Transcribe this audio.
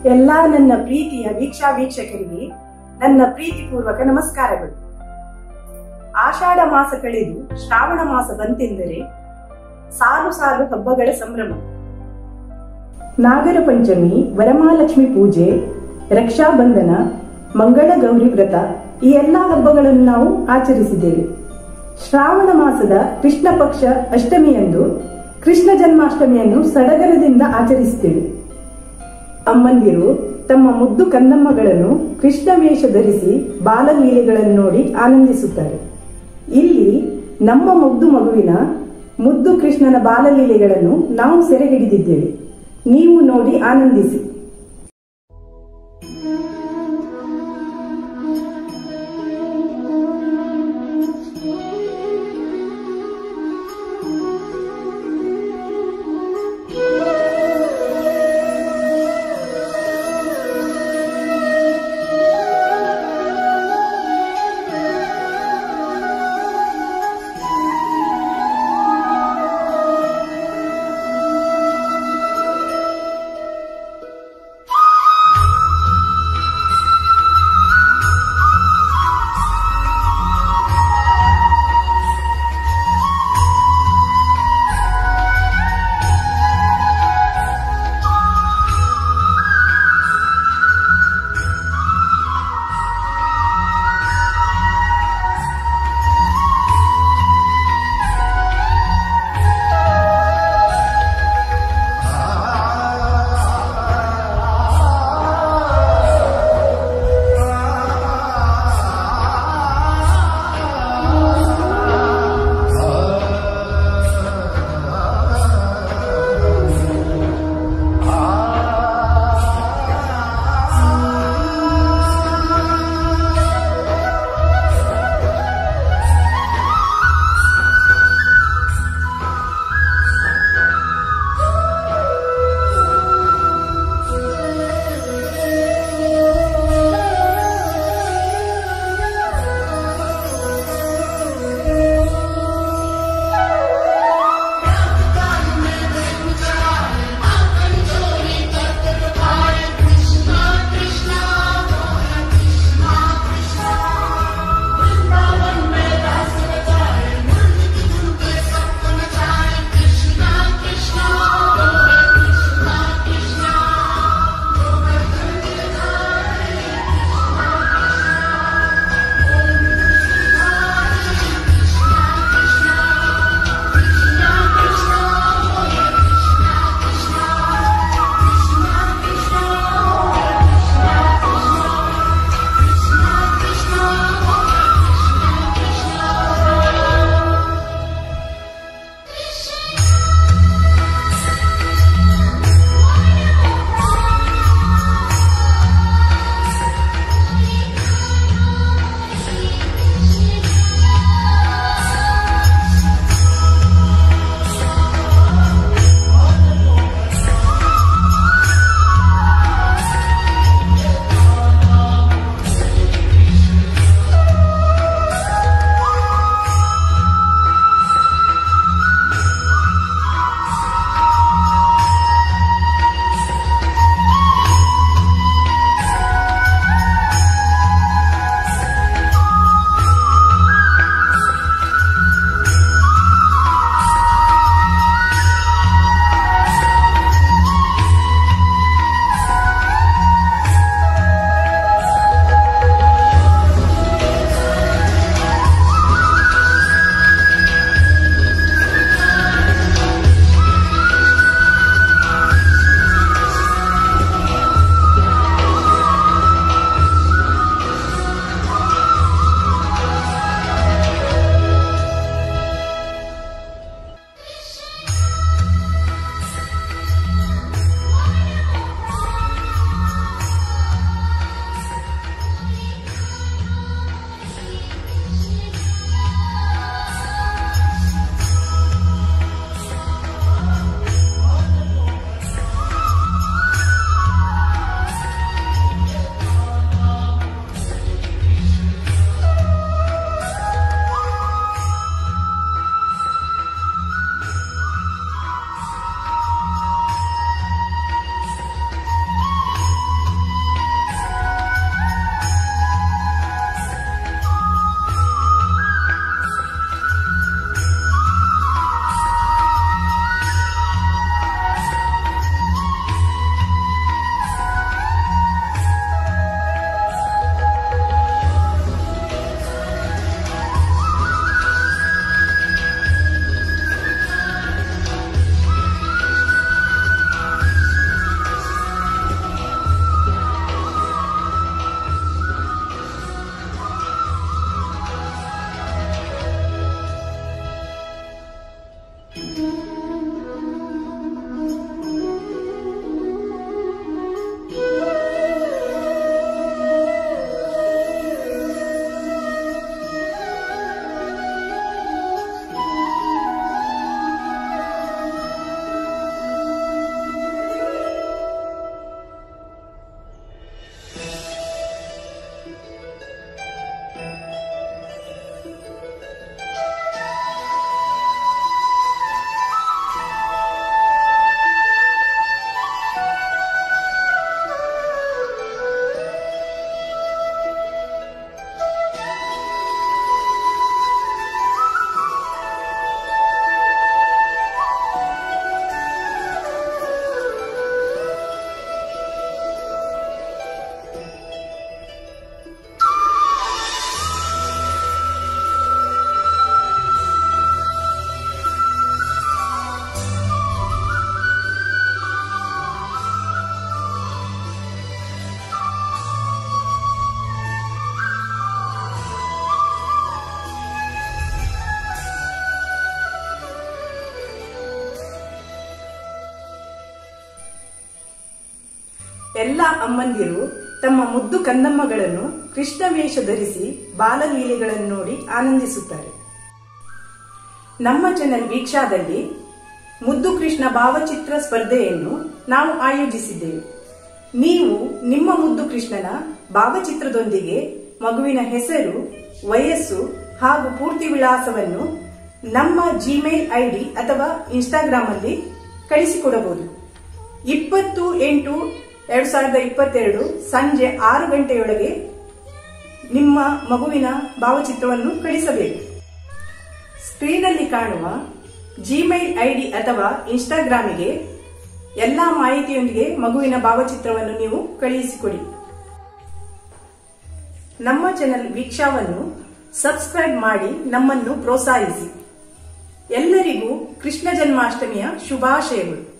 ಎಲ್ಲ ನನ್ನ ಪ್ರೀತಿಯ ವೀಕ್ಷಾ ವೀಕ್ಷಕರಿಗೆ ನನ್ನ ಪ್ರೀತಿಪೂರ್ವಕ ನಮಸ್ಕಾರಗಳು ಆಷಾಢ ಮಾಸ ಕಳೆದು ಶ್ರಾವಣ ಮಾಸ ಬಂತೆಂದರೆ ಸಾಲು ಸಾಲು ಹಬ್ಬಗಳ ಸಂಭ್ರಮ ನಾಗರ ಪಂಚಮಿ ವರಮಹಾಲಕ್ಷ್ಮಿ ಪೂಜೆ ರಕ್ಷಾಬಂಧನ ಮಂಗಳ ಗೌರಿ ವ್ರತ ಈ ಎಲ್ಲಾ ಹಬ್ಬಗಳನ್ನು ನಾವು ಆಚರಿಸಿದ್ದೇವೆ ಶ್ರಾವಣ ಮಾಸದ ಕೃಷ್ಣ ಪಕ್ಷ ಅಷ್ಟಮಿಯಂದು ಕೃಷ್ಣ ಜನ್ಮಾಷ್ಟಮಿಯನ್ನು ಸಡಗರದಿಂದ ಆಚರಿಸುತ್ತೇವೆ ಅಮ್ಮಂದಿರು ತಮ್ಮ ಮುದ್ದು ಕಂದಮ್ಮಗಳನ್ನು ಕೃಷ್ಣ ವೇಷ ಧರಿಸಿ ಬಾಲಲೀಲೆಗಳನ್ನು ನೋಡಿ ಆನಂದಿಸುತ್ತಾರೆ ಇಲ್ಲಿ ನಮ್ಮ ಮುದ್ದು ಮಗುವಿನ ಮುದ್ದು ಕೃಷ್ಣನ ಬಾಲಲೀಲೆಗಳನ್ನು ನಾವು ಸೆರೆ ಹಿಡಿದಿದ್ದೇವೆ ನೀವು ನೋಡಿ ಆನಂದಿಸಿ ಎಲ್ಲ ಅಮ್ಮಂದಿರು ತಮ್ಮ ಮುದ್ದು ಕಂದಮ್ಮಗಳನ್ನು ಕೃಷ್ಣ ವೇಷ ಧರಿಸಿ ಬಾಲಲೀಲೆಗಳನ್ನು ನೋಡಿ ಆನಂದಿಸುತ್ತಾರೆ ನಮ್ಮ ಚಾನೆಲ್ ವೀಕ್ಷಾದಲ್ಲಿ ಮುದ್ದು ಕೃಷ್ಣ ಭಾವಚಿತ್ರ ಸ್ಪರ್ಧೆಯನ್ನು ನಾವು ಆಯೋಜಿಸಿದ್ದೇವೆ ನೀವು ನಿಮ್ಮ ಮುದ್ದು ಕೃಷ್ಣನ ಭಾವಚಿತ್ರದೊಂದಿಗೆ ಮಗುವಿನ ಹೆಸರು ವಯಸ್ಸು ಹಾಗೂ ಪೂರ್ತಿ ವಿಳಾಸವನ್ನು ನಮ್ಮ ಜಿಮೇಲ್ ಐಡಿ ಅಥವಾ ಇನ್ಸ್ಟಾಗ್ರಾಮ್ ಅಲ್ಲಿ ಕಳಿಸಿಕೊಡಬಹುದು ಇಪ್ಪತ್ತು ಎಂಟು ಎರಡ್ ಸಾವಿರದ ಇಪ್ಪತ್ತೆರಡು ಸಂಜೆ ಆರು ಗಂಟೆಯೊಳಗೆ ನಿಮ್ಮ ಮಗುವಿನ ಭಾವಚಿತ್ರವನ್ನು ಕಳಿಸಬೇಕು ಸ್ಕ್ರೀನಲ್ಲಿ ಕಾಣುವ ಜಿಮೇಲ್ ಐಡಿ ಅಥವಾ ಇನ್ಸ್ಟಾಗ್ರಾಮಿಗೆ ಎಲ್ಲಾ ಮಾಹಿತಿಯೊಂದಿಗೆ ಮಗುವಿನ ಭಾವಚಿತ್ರವನ್ನು ನೀವು ಕಳುಹಿಸಿಕೊಡಿ ನಮ್ಮ ಚಾನೆಲ್ ವೀಕ್ಷಾವನ್ನು ಸಬ್ಸ್ಕ್ರೈಬ್ ಮಾಡಿ ನಮ್ಮನ್ನು ಪ್ರೋತ್ಸಾಹಿಸಿ ಎಲ್ಲರಿಗೂ ಕೃಷ್ಣ ಜನ್ಮಾಷ್ಟಮಿಯ ಶುಭಾಶಯಗಳು